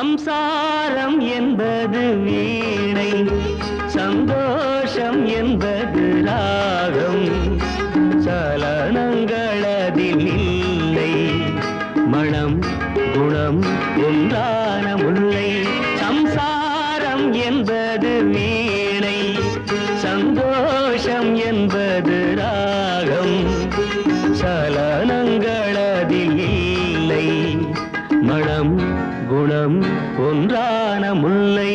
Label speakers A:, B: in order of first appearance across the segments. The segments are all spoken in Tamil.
A: சம்சாரம் என்பது வீணை சந்தோஷம் என்பது ராகம் சலனங்களதில் இல்லை மனம் குணம் ஒன்றான முல்லை சம்சாரம் என்பது வீணை சந்தோஷம் என்பது ராகம் சலனங்களதில் இல்லை மனம் குணம் ஒன்றான முல்லை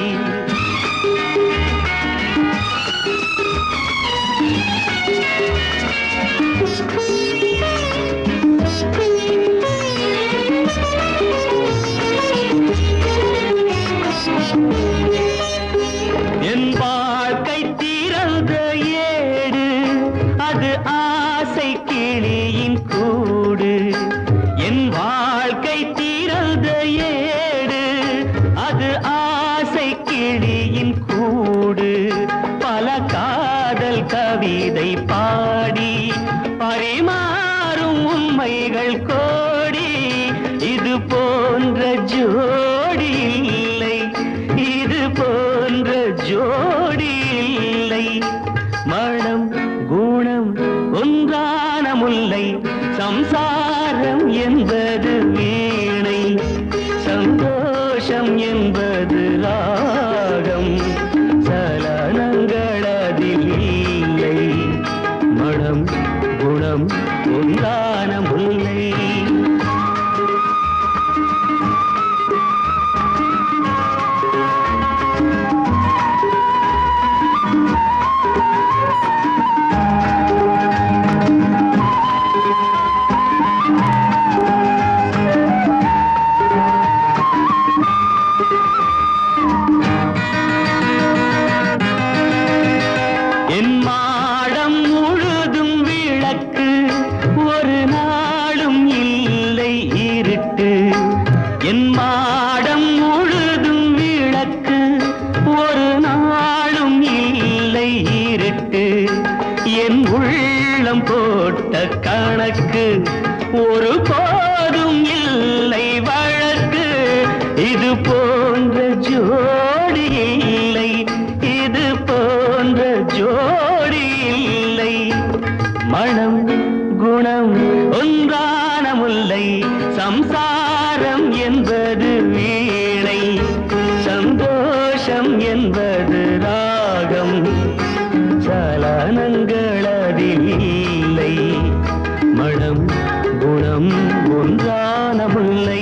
A: என் வாழ்க்கை திறந்த ஏடு அது ஆசை கிளியின் கூடு என் வாழ்க்கை திறந்த ஏடு அது ஆசை கிளியின் கூடு பல காதல் கவிதை பாடி பரிமாறும் உண்மைகள் கோடி இது போன்ற ஜோடி இல்லை இது போன்ற ஜோடி இல்லை மனம் குணம் ஒன்றான முல்லை சம்சாரம் என்பது வீணை சந்தோஷம் என்பது ராகம் சலனங்களதில் இல்லை மனம் குணம் ஒன்றான முல்லை என் மாடம் முழுதும் விளக்கு ஒரு நாளும் இல்லை இருட்டு என் மாடம் முழுதும் விளக்கு ஒரு நாளும் இல்லை இருட்டு என் உள்ளம் போட்ட கணக்கு ஒரு போதும் இல்லை வழக்கு இது போன்ற ஜோடி இல்லை இது போன்ற ஜோடி இல்லை மனம் குணம் ஒன்றான முல்லை சம்சாரம் என்பது வீணை சந்தோஷம் என்பது ராகம் சலனங்களதில் இல்லை மனம் குணம் ஒன்றான முல்லை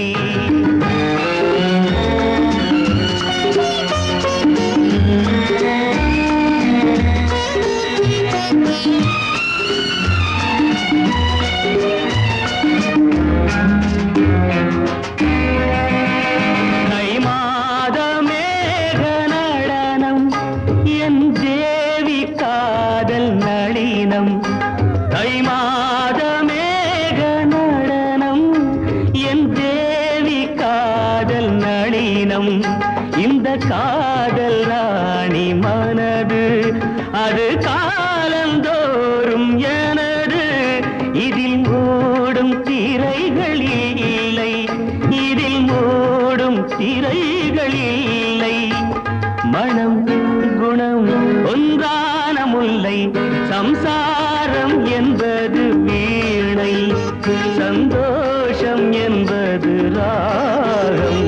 A: தை மாத மேக நடனம் என் தேவி காதல் நளினம் தை மாத மேக நடனம் என் தேவி காதல் நளினம் இந்த காதல் ராணி மனது அது காலந்தோறும் எனது இதில் மூடும் திரைகள் இல்லை இதில் மூடும் திரைகள் இல்லை மனம் குணம் ஒன்றான முல்லை சம்சாரம் என்பது வீணை சந்தோஷம் என்பது ராகம்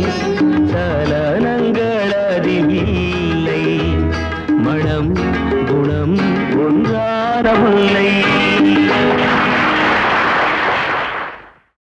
A: சலனங்களதில் இல்லை மனம் குணம் ஒன்றான முல்லை